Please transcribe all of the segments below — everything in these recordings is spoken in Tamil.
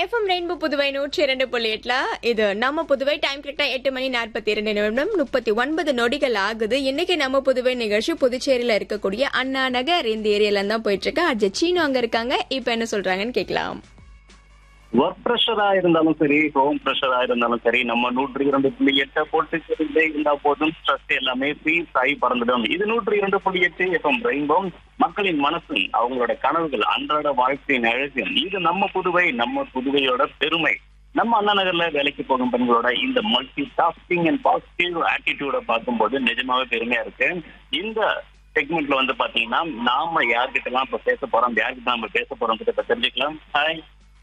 எஃப்எம் ரெயின்போ புதுவை நூற்றி இரண்டு புள்ளி எட்டுல இது நம்ம புதுவை டைம் கரெக்டா எட்டு மணி நாற்பத்தி இரண்டு நிமிடம் முப்பத்தி ஒன்பது நொடிகள் ஆகுது இன்னைக்கு நம்ம புதுவை நிகழ்ச்சி புதுச்சேரியில இருக்கக்கூடிய அண்ணா நகர் இந்த ஏரியால தான் போயிட்டு இருக்கு அஜய் சீனு அங்க இருக்காங்க இப்ப என்ன சொல்றாங்கன்னு கேட்கலாம் ஒர்க் ப்ரெஷரா இருந்தாலும் சரி ஹோம் ப்ரெஷரா இருந்தாலும் சரி நம்ம நூற்றி இரண்டு புள்ளி எட்டை போட்டு தெரிந்தே இருந்தா போதும் ஸ்ட்ரெஸ் எல்லாமே பீஸ் ஆகி பறந்துடும் இது நூற்றி இரண்டு புள்ளி எட்டு எஃப்எம் ரெயின்போ மக்களின் மனசும் அவங்களோட கனவுகள் அன்றாட வாழ்க்கையின் அழகு இது நம்ம புதுவை நம்ம புதுவையோட பெருமை நம்ம அண்ணா நகர்ல வேலைக்கு போகும் பெண்களோட இந்த மல்டி டாஸ்கிங் அண்ட் பாசிட்டிவ் ஆட்டிடியூட பார்க்கும்போது நிஜமாவே பெருமையா இருக்கு இந்த செக்மெண்ட்ல வந்து பாத்தீங்கன்னா நாம யார்கிட்ட எல்லாம் இப்ப பேச போறோம் யார்கிட்ட நம்ம பேச போறோம் கிட்ட தெரிஞ்சுக்கலாம் ஹாய்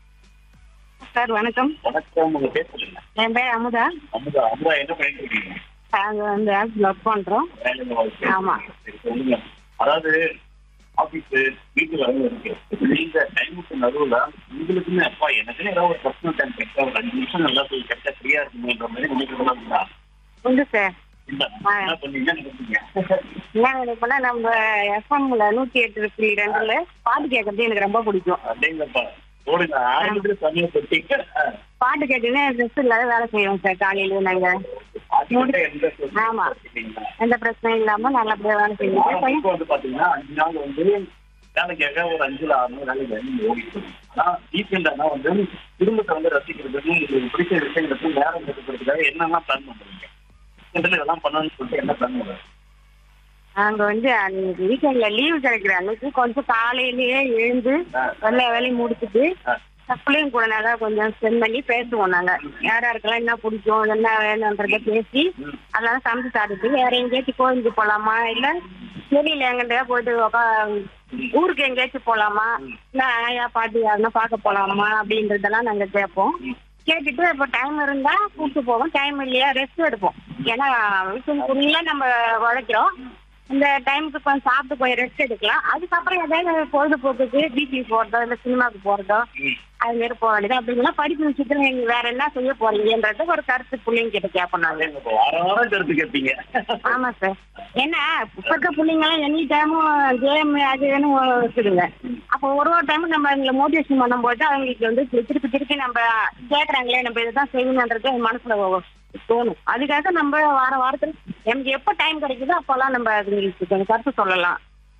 சார் வணக்கம் வணக்கம் உங்க பேர் சொல்லுங்க என் பேர் அமுதா அமுதா அமுதா என்ன பண்ணிட்டு இருக்கீங்க நாங்க வந்து ஆப்ஸ்ல ஒர்க் பண்றோம் வேலையில வாழ்க்கை. ஆமா. சரி, சொல்லுங்க அதாவது ஆபீஸ் வீட்டு வேலை இருக்கு இந்த டைமுக்கு நடுவுல உங்களுக்குன்னு அப்பா எனக்குன்னு ஏதாவது ஒரு பர்சனல் டைம் கிடைச்சா ஒரு அஞ்சு நிமிஷம் நல்லா போய் கிடைச்சா ஃப்ரீயா இருக்குங்கிற மாதிரி நினைக்கிறதா இருந்தா உண்டு சார் இல்ல ஆ. என்ன பண்ணீங்க நினைப்பீங்க என்ன நினைப்பேன்னா நம்ம எஃப்எம்ல நூத்தி எட்டு புள்ளி ரெண்டுல பாட்டு கேட்கறது எனக்கு ரொம்ப பிடிக்கும் அப்படிங்கப்பா ஓடுங்க ஆரம்பிட்டு தனியா போட்டீங்க பாட்டு கேட்டுன்னு ட்ரெஸ் இல்லாத வேலை செய்வோம் சார் காலையில நாங்க அதுக்கிட்ட எந்த சொல்லுங்க ஆமா. எந்த பிரச்சனையும் இல்லாம நல்லபடியா வேலை செய்வோம் இப்போ வந்து பாத்தீங்கன்னா அஞ்சு நாள் வந்து வேலைக்காக ஒரு அஞ்சுல ஆறு நாள் வேலைக்கு வந்து ஓடிட்டு இருக்கு. ஆனா வீக்கெண்ட் ஆனா வந்து குடும்பத்தை வந்து ரசிக்கிறதுக்கும் உங்களுக்கு பிடிச்ச விஷயங்களுக்கு நேரம் எடுக்கிறதுக்காக என்னெல்லாம் பிளான் பண்றீங்க வீக்கெண்ட்ல இதெல்லாம் பண்ணணும்னு சொல்லிட்டு என்ன பிளான் பண்றீங்க நாங்க வந்து அன்னைக்கு வீக்கெண்ட்ல லீவு கிடைக்கிற அன்னைக்கு கொஞ்சம் காலையிலேயே எழுந்து எல்லா வேலையும் முடிச்சுட்டு பிள்ளைங்க கூட நல்லா கொஞ்சம் ஸ்பெண்ட் பண்ணி பேசுவோம் நாங்க யார் யாருக்கெல்லாம் என்ன பிடிக்கும் என்ன வேணுன்றத பேசி அதெல்லாம் சமைச்சு சாப்பிட்டு வேற எங்கேயாச்சும் கோயிலுக்கு போலாமா இல்ல வெளியில எங்கிட்ட போயிட்டு உக்கா ஊருக்கு எங்கேயாச்சும் போலாமா இல்ல ஆயா பாட்டி யாருன்னா பார்க்க போலாமா அப்படின்றதெல்லாம் நாங்க கேட்போம் கேட்டுட்டு இப்போ டைம் இருந்தா கூப்பிட்டு போவோம் டைம் இல்லையா ரெஸ்ட் எடுப்போம் ஏன்னா வீக்கெண்ட் ஃபுல்லா நம்ம உழைக்கிறோம் இந்த டைமுக்கு கொஞ்சம் சாப்பிட்டு போய் ரெஸ்ட் எடுக்கலாம் அதுக்கப்புறம் ஏதாவது பொழுதுபோக்குக்கு பீச்சுக்கு போறதோ இல்ல சினிமாக்கு போறதோ அது மாரி போக வேண்டியது அப்படின்னா படிப்பு விஷயத்துல நீங்க வேற என்ன செய்ய போறீங்கன்றது ஒரு கருத்து பிள்ளைங்க கிட்ட கேட்போம் நாங்க இப்போ வார வாரம் கருத்து கேட்பீங்க ஆமா சார் என்ன இப்ப இருக்க பிள்ளைங்க எல்லாம் எனி டைமும் கேம் அது வேணும் இருக்குதுங்க அப்போ ஒரு ஒரு டைமும் நம்ம அவங்களை மோட்டிவேஷன் பண்ணும்போது அவங்களுக்கு வந்து திருப்பி திருப்பி திருப்பி நம்ம கேக்குறாங்களே நம்ம இதுதான் செய்யணுன்றது அவங்க மனசுல ஒ- தோணும் அதுக்காக நம்ம வார வாரத்துல எனக்கு எப்ப டைம் கிடைக்குதோ அப்பெல்லாம் நம்ம அதுங்களுக்கு கொஞ்சம் கருத்து சொல்லலாம்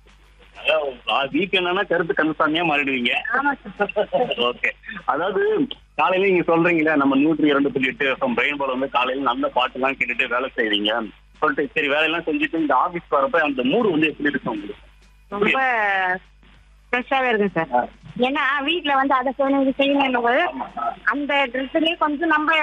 வீக்கெண்ட்னா கருத்து கன்ஃபார்மியா மாறிடுவீங்க ஆமா சார் ஓகே அதாவது காலையில நீங்க சொல்றீங்களே நம்ம நூற்றி இரண்டு புள்ளி எட்டு எஃப்எம் பிரெயின் போல வந்து காலையில நல்ல பாட்டு எல்லாம் கேட்டுட்டு வேலை செய்வீங்க சொல்லிட்டு சரி வேலையெல்லாம் செஞ்சுட்டு இந்த ஆபீஸ் வரப்ப அந்த மூடு வந்து எப்படி இருக்கும் உங்களுக்கு ரொம்ப ஃப்ரெஷ்ஷாவே இருக்கும் சார் ஏன்னா வீட்ல வந்து அதை செய்யணும் இது செய்யணும் போது அந்த ட்ரெஸ்லயே கொஞ்சம் நம்ம